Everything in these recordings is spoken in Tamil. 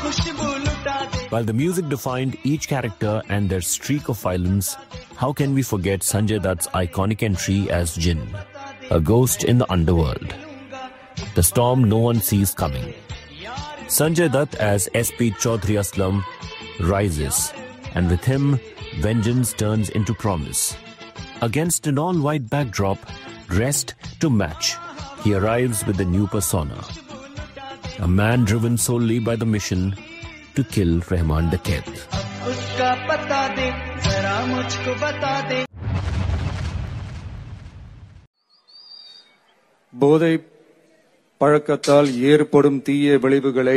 While the music defined each character and their streak of violence, how can we forget Sanjay Dutt's iconic entry as Jinn, a ghost in the underworld? The storm no one sees coming. Sanjay Dutt as SP Chaudhry Aslam rises, and with him, vengeance turns into promise. Against an all white backdrop, dressed to match, he arrives with a new persona. A man driven solely by the mission to kill Rahman Dakhet. उसका पता दे जरा मुझको बता दे போதை பழக்கத்தால் ஏற்படும் தீய விளைவுகளை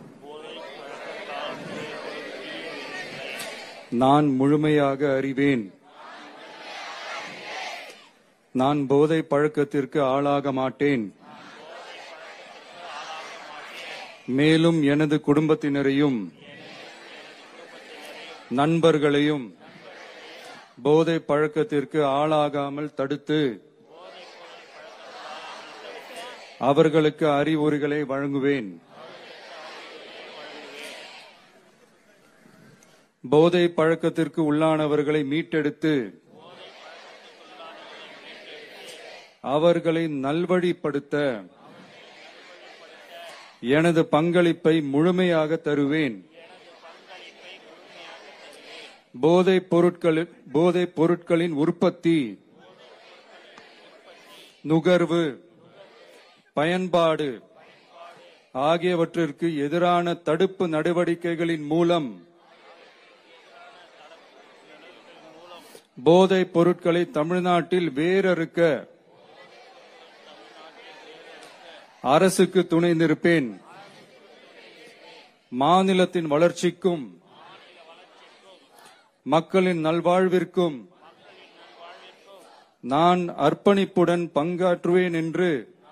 நான் முழுமையாக அறிவேன் நான் போதை பழக்கத்திற்கு ஆளாக மாட்டேன் மேலும் எனது குடும்பத்தினரையும் நண்பர்களையும் போதை பழக்கத்திற்கு ஆளாகாமல் தடுத்து அவர்களுக்கு அறிவுரைகளை வழங்குவேன் போதை பழக்கத்திற்கு உள்ளானவர்களை மீட்டெடுத்து அவர்களை நல்வழிப்படுத்த எனது பங்களிப்பை முழுமையாக தருவேன் போதைப் பொருட்கள் போதைப் பொருட்களின் உற்பத்தி நுகர்வு பயன்பாடு ஆகியவற்றிற்கு எதிரான தடுப்பு நடவடிக்கைகளின் மூலம் போதைப் பொருட்களை தமிழ்நாட்டில் வேரறுக்க அரசுக்கு துணை நிற்பேன் மாநிலத்தின் வளர்ச்சிக்கும் மக்களின் நல்வாழ்விற்கும் நான் அர்ப்பணிப்புடன் பங்காற்றுவேன் என்று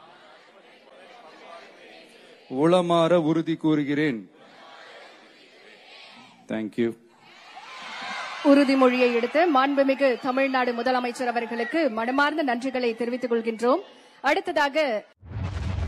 உளமாற உறுதி கூறுகிறேன் தேங்க்யூ உறுதிமொழியை எடுத்து மாண்புமிகு தமிழ்நாடு முதலமைச்சர் அவர்களுக்கு மனமார்ந்த நன்றிகளை தெரிவித்துக் கொள்கின்றோம் அடுத்ததாக